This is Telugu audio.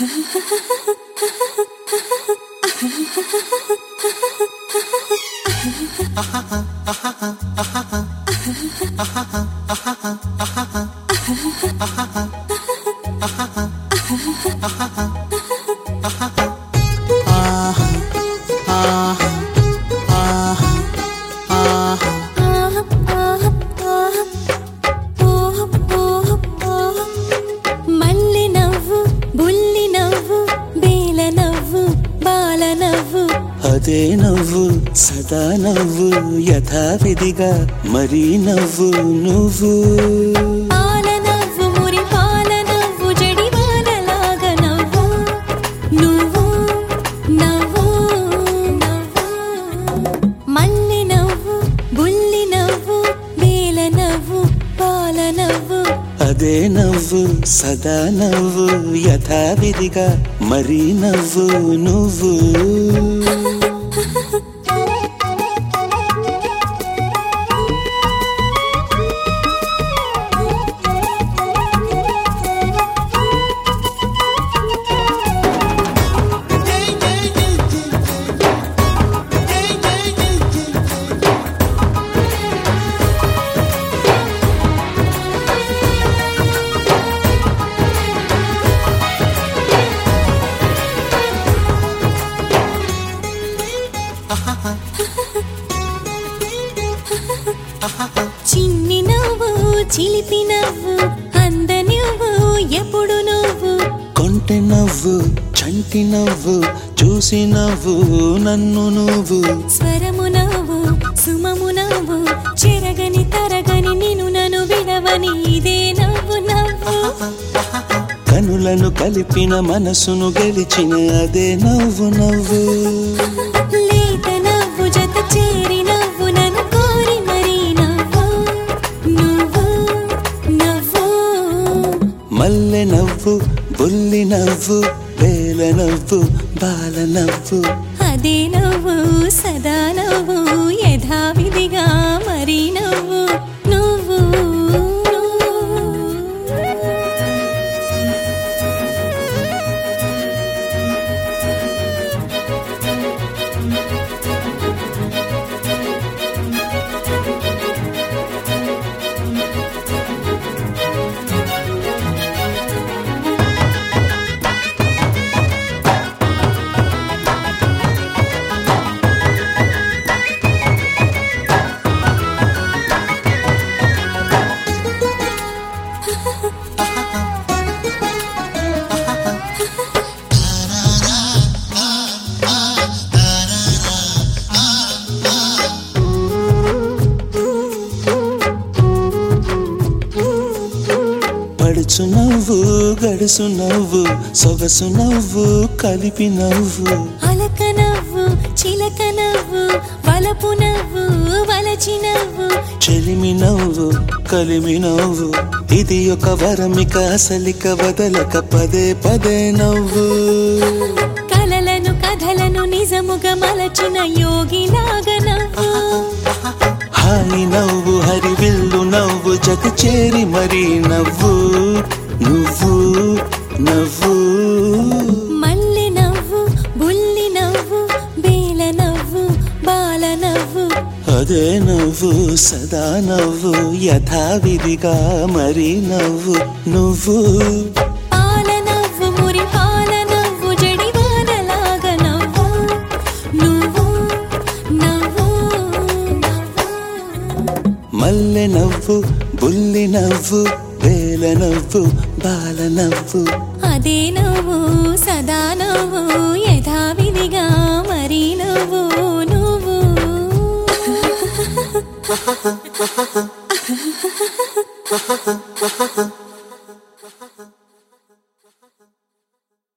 మల్లె నవ్వు బుల్లి నవ్వు బేల నవ్వు బాల నవ్వు అదే నవ్వు సదా నవ్వు యథావిధిగా మరీ నవ్వు నువ్వు పాల నవ్వు మురి పాల నవ్వు జడివానలాగా నవ్వు నువ్వు నవ్వు నవ్వు మల్లె నవ్వు బుల్లి నవ్వు బేల నవ్వు బాల నవ్వు అదే నవ్వు సదా నవ్వు యథావిధిగా మరీ నవ్వు నువ్వు చిన్ని నవ్వు చిలిపి నవ్వు అంద నువ్వు ఎప్పుడు నువ్వు కొంటె నవ్వు చంటి నవ్వు చూసి నవ్వు నన్ను నువ్వు స్వరము నవ్వు సుమము నవ్వు చెరగని తరగని నిన్ను నన్ను విడవని ఇదే నవ్వు నవ్వు కనులను కలిపిన మనసును గెలిచిన అదే నవ్వు నవ్వు లేత నవ్వు జత చేరి నవ్వు నన్ను కోరి మరీ నవ్వు నువ్వు నవ్వు మల్లె నవ్వు బుల్లి నవ్వు వేల నవ్వు బాల నవ్వు అదే నవ్వు సదా నవ్వు యథావిధిగా మరి నవ్వు నువ్వు పడుచు నవ్వు గడుసు నవ్వు సొగసు నవ్వు కలిపి నవ్వు అలక నవ్వు చిలక నవ్వు వలపు నవ్వు వలచి నవ్వు చెలిమి నవ్వు కలిమి నవ్వు ఇది ఒక వరమిక అసలిక వదలక పదే పదే నవ్వు కలలను కథలను నిజముగా మలచిన యోగిలాగా నవ్వు హాయి నవ్వు హరివిల్లు నవ్వు జత చేరి మరీ నవ్వు నువ్వు నవ్వు మల్లె నవ్వు బుల్లి నవ్వు బేల నవ్వు బాల నవ్వు అదే నవ్వు సదా నవ్వు యథావిధిగా మరీ నవ్వు నువ్వు పాల నవ్వు మురి పాల నవ్వు జడివానలాగా నవ్వు నువ్వు నవ్వు నవ్వు మల్లె నవ్వు బుల్లి నవ్వు వేల నవ్వు బాల నవ్వు అదే నవ్వు సదా నవ్వు యథావిధిగా మరి నవ్వు నువ్వు